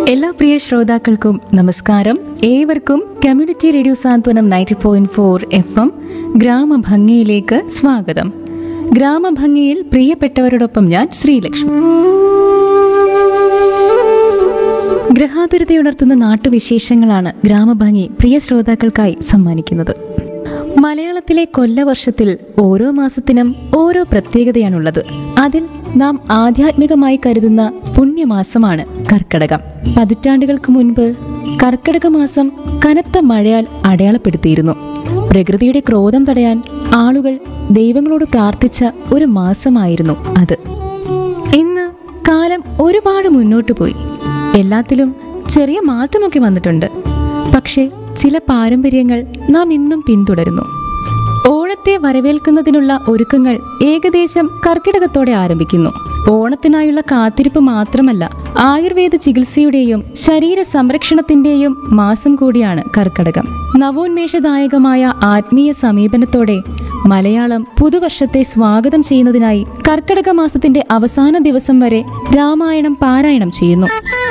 എല്ലാ പ്രിയ ശ്രോതാക്കൾക്കും നമസ്കാരം ഏവർക്കും community radio Santhwanam ninety point four F M ഗ്രാമഭംഗിയിലേക്ക് സ്വാഗതം ഗ്രാമഭംഗിയിൽ പ്രിയപ്പെട്ടവരോടൊപ്പം ഞാൻ ശ്രീലക്ഷ്മി ഗ്രഹാതുരതയുണർത്തുന്ന നാട്ടുവിശേഷങ്ങളാണ് ഗ്രാമഭംഗി പ്രിയ ശ്രോതാക്കൾക്കായി സമ്മാനിക്കുന്നത് മലയാളത്തിലെ കൊല്ലവർഷത്തിൽ ഓരോ മാസത്തിനും ഓരോ പ്രത്യേകതയാണുള്ളത് അതിൽ നാം ആധ്യാത്മികമായി കരുതുന്ന പുണ്യമാസമാണ് കർക്കടകം പതിറ്റാണ്ടുകൾക്ക് മുൻപ് കർക്കടക മാസം കനത്ത മഴയാൽ അടയാളപ്പെടുത്തിയിരുന്നു പ്രകൃതിയുടെ ക്രോധം തടയാൻ ആളുകൾ ദൈവങ്ങളോട് പ്രാർത്ഥിച്ച ഒരു മാസമായിരുന്നു അത് ഇന്ന് കാലം ഒരുപാട് മുന്നോട്ട് പോയി എല്ലാത്തിലും ചെറിയ മാറ്റമൊക്കെ വന്നിട്ടുണ്ട് പക്ഷേ ചില പാരമ്പര്യങ്ങൾ നാം ഇന്നും പിന്തുടരുന്നു ഓണത്തെ വരവേൽക്കുന്നതിനുള്ള ഒരുക്കങ്ങൾ ഏകദേശം കർക്കിടകത്തോടെ ആരംഭിക്കുന്നു ഓണത്തിനായുള്ള കാത്തിരിപ്പ് മാത്രമല്ല ആയുർവേദ ചികിത്സയുടെയും ശരീര സംരക്ഷണത്തിന്റെയും മാസം കൂടിയാണ് കർക്കടകം നവോന്മേഷദായകമായ ആത്മീയ സമീപനത്തോടെ മലയാളം പുതുവർഷത്തെ സ്വാഗതം ചെയ്യുന്നതിനായി കർക്കടക മാസത്തിന്റെ അവസാന ദിവസം വരെ രാമായണം പാരായണം ചെയ്യുന്നു